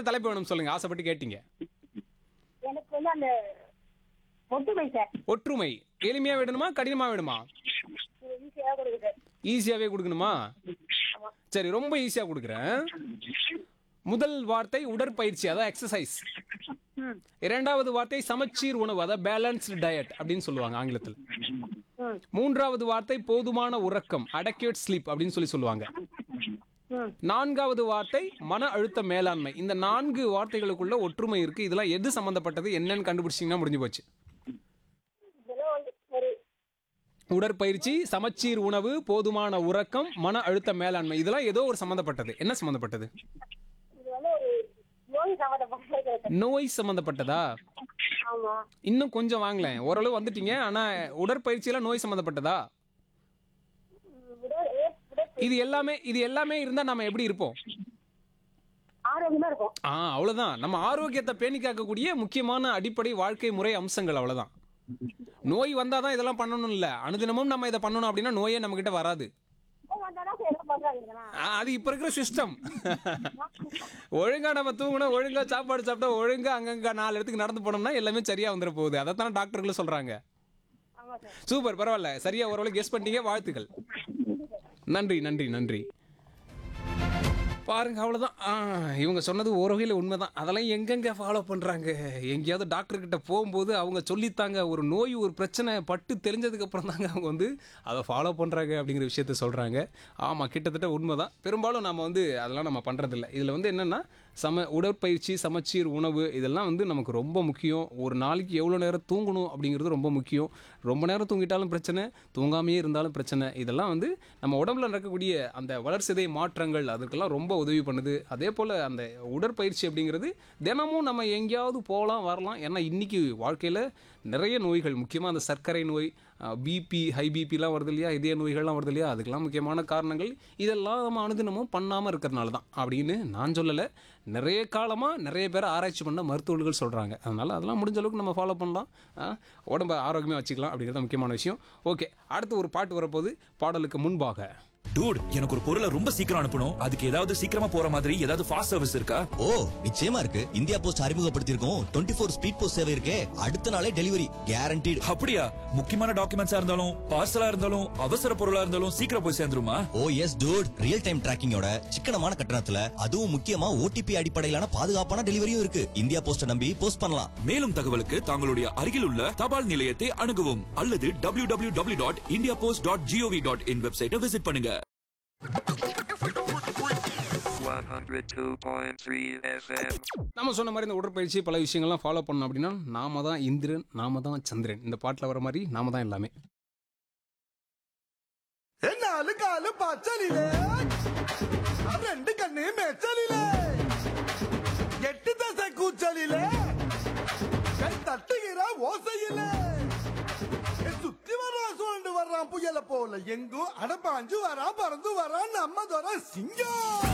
அடுத்த தலைப்பு வேணும் சொல்லுங்க ஆசைப்பட்டு கேட்டீங்க எனக்கு வந்து அந்த ஒட்டுமை சார் ஒற்றுமை எளிமையா விடணுமா கடினமா விடுமா இது ஈஸியாக கொடுக்குது ஈஸியாவே கொடுக்கணுமா சரி ரொம்ப ஈஸியா கொடுக்குறேன் முதல் வார்த்தை உடற்பயிற்சி அதான் எக்ஸசைஸ் ம் இரண்டாவது வார்த்தை சமச்சீர் உணவு அதாவது பேலன்ஸ்டு டயட் அப்படின்னு சொல்லுவாங்க ஆங்கிலத்தில் ம் மூன்றாவது வார்த்தை போதுமான உறக்கம் அடக்யூட் ஸ்லீப் அப்படின்னு சொல்லி சொல்லுவாங்க ம் நான்காவது வார்த்தை மன அழுத்த மேலாண்மை இந்த நான்கு வார்த்தைகளுக்குள்ள ஒற்றுமை இருக்கு இதெல்லாம் எது சம்பந்தப்பட்டது என்னன்னு கண்டுபிடிச்சிங்கன்னா முடிஞ்சு போச்சு இதெல்லாம் வந்து ஒரு உடற்பயிற்சி சமச்சீர் உணவு போதுமான உறக்கம் மன அழுத்த மேலாண்மை இதெல்லாம் ஏதோ ஒரு சம்பந்தப்பட்டது என்ன சம்பந்தப்பட்டது இது வந்து ஒரு நோய் சம்மந்தப்பட்டது சார் நோய் சம்பந்தப்பட்டதா ஆமா இன்னும் கொஞ்சம் வாங்கலேன் ஓரளவு வந்துட்டீங்க ஆனா உடற்பயிற்சியில நோய் சம்பந்தப்பட்டதா ம், உடல் ஏ- உடல் இது எல்லாமே இது எல்லாமே இருந்தா நம்ம எப்படி இருப்போம் ஆரோக்கியமா இருக்கும் ஆ அவ்வளவுதான் நம்ம ஆரோக்கியத்தை பேணி காக்கக்கூடிய முக்கியமான அடிப்படை வாழ்க்கை முறை அம்சங்கள் அவ்வளவுதான் நோய் வந்தாதான் இதெல்லாம் பண்ணணும் இல்ல அனுதினமும் நம்ம இதை பண்ணணும் அப்படின்னா நோயே நம்ம கிட்ட வராது நோய் வந்தாதான் சார் என்ன பண்றாங்கன்னா ஆ, அது இப்ப இருக்கிற சிஸ்டம் ஒழுங்கா நம்ம தூங்கணும் ஒழுங்கா சாப்பாடு சாப்பிட்டா ஒழுங்கா அங்கங்க நாலு இடத்துக்கு நடந்து போனோம்னா எல்லாமே சரியா வந்துட போகுது அதைத்தானே டாக்டர்களும் சொல்றாங்க ஆமா சார் சூப்பர் பரவாயில்ல சரியா ஓரளவு கெஸ் பண்ணிட்டீங்க வாழ்த்துக்கள் நன்றி நன்றி நன்றி பாருங்க அவ்வளோதான் ஆ, இவங்க சொன்னது ஒரு வகையில் உண்மைதான் அதெல்லாம் எங்கெங்க ஃபாலோ பண்ணுறாங்க எங்கேயாவது டாக்டர் கிட்ட போகும்போது அவங்க சொல்லித்தாங்க ஒரு நோய் ஒரு பிரச்சனை பட்டு தெரிஞ்சதுக்கு அப்புறம் தாங்க அவங்க வந்து அதை ஃபாலோ பண்ணுறாங்க அப்படிங்கிற விஷயத்த சொல்கிறாங்க ஆமாம் கிட்டத்தட்ட உண்மைதான் பெரும்பாலும் நம்ம வந்து அதெல்லாம் நம்ம பண்ணுறதில்ல இதில் வந்து என்னென்னா சம உடற்பயிற்சி சமச்சீர் உணவு இதெல்லாம் வந்து நமக்கு ரொம்ப முக்கியம் ஒரு நாளைக்கு எவ்வளோ நேரம் தூங்கணும் அப்படிங்கிறது ரொம்ப முக்கியம் ரொம்ப நேரம் தூங்கிட்டாலும் பிரச்சனை தூங்காமையே இருந்தாலும் பிரச்சனை இதெல்லாம் வந்து நம்ம உடம்புல நடக்கக்கூடிய அந்த வளர்சிதை மாற்றங்கள் அதுக்கெல்லாம் ரொம்ப உதவி பண்ணுது அதே போல் அந்த உடற்பயிற்சி அப்படிங்கிறது தினமும் நம்ம எங்கேயாவது போகலாம் வரலாம் ஏன்னா இன்னைக்கு வாழ்க்கையில் நிறைய நோய்கள் முக்கியமாக அந்த சர்க்கரை நோய் பிபி ஹை பிபிலாம் வருது இல்லையா இதய நோய்கள்லாம் வருது இல்லையா அதுக்கெல்லாம் முக்கியமான காரணங்கள் இதெல்லாம் நம்ம அனுதினமும் பண்ணாமல் இருக்கிறனால தான் அப்படின்னு நான் சொல்லலை நிறைய காலமாக நிறைய பேர் ஆராய்ச்சி பண்ண மருத்துவர்கள் சொல்கிறாங்க அதனால் அதெல்லாம் முடிஞ்ச அளவுக்கு நம்ம ஃபாலோ பண்ணலாம் ஆ, உடம்ப ஆரோக்கியமாக வச்சுக்கலாம் அப்படிங்கிறது முக்கியமான விஷயம் ஓகே அடுத்து ஒரு பாட்டு வரப்போகுது பாடலுக்கு முன்பாக டூட் எனக்கு ஒரு பொருளை ரொம்ப சீக்கிரம் அனுப்பணும் அதுக்கு ஏதாவது சீக்கிரமா போற மாதிரி ஏதாவது ஃபாஸ்ட் சர்வீஸ் இருக்கா ஓ நிச்சயமா இருக்கு இந்தியா போஸ்ட் அறிமுகப்படுத்தியிருக்கோம் டுவெண்ட்டி ஃபோர் ஸ்பீட் போஸ்ட் சேவை இருக்கே அடுத்த நாளே டெலிவரி கேரண்டீடு அப்படியா முக்கியமான டாக்குமெண்ட்ஸா இருந்தாலும் பார்சலா இருந்தாலும் அவசர பொருளா இருந்தாலும் சீக்கிரம் போய் சேர்ந்துருமா oh yes dude real time டிராக்கிங்கோட சிக்கனமான கட்டணத்துல அதுவும் முக்கியமா ஓடிபி அடிப்படையிலான பாதுகாப்பான டெலிவரியும் இருக்கு இந்தியா போஸ்ட நம்பி போஸ்ட் பண்ணலாம் மேலும் தகவலுக்கு தங்களுடைய அருகில் உள்ள தபால் நிலையத்தை அணுகவும் அல்லது W W W dot India post dot GOV dot in வெப்சைட்டை விசிட் பண்ணுங்க 102.3 FM. நம்ம சொன்ன மாதிரி இந்த உடற்பயிற்சி பல விஷயங்கள்லாம் ஃபாலோ பண்ணோம் அப்படின்னா நாம தான் இந்திரன் நாம தான் சந்திரன் இந்த பாட்டில் வர மாதிரி நாம தான் எல்லாமே നാല് കാല് പച്ചലിലേ ആ രണ്ട് കണ്ണേ മെച്ചലിലേ എട്ട് ദശ കൂച്ചലിലേ കൈ തട്ടുകിற ஓசையிலே ஏ, சுத்தி வர்றான் சுழண்டு வர்றான் புயல போல எங்கும் அடப்பாஞ்சு வரான் பறந்து வரான் நம்ம துறை சிங்கம்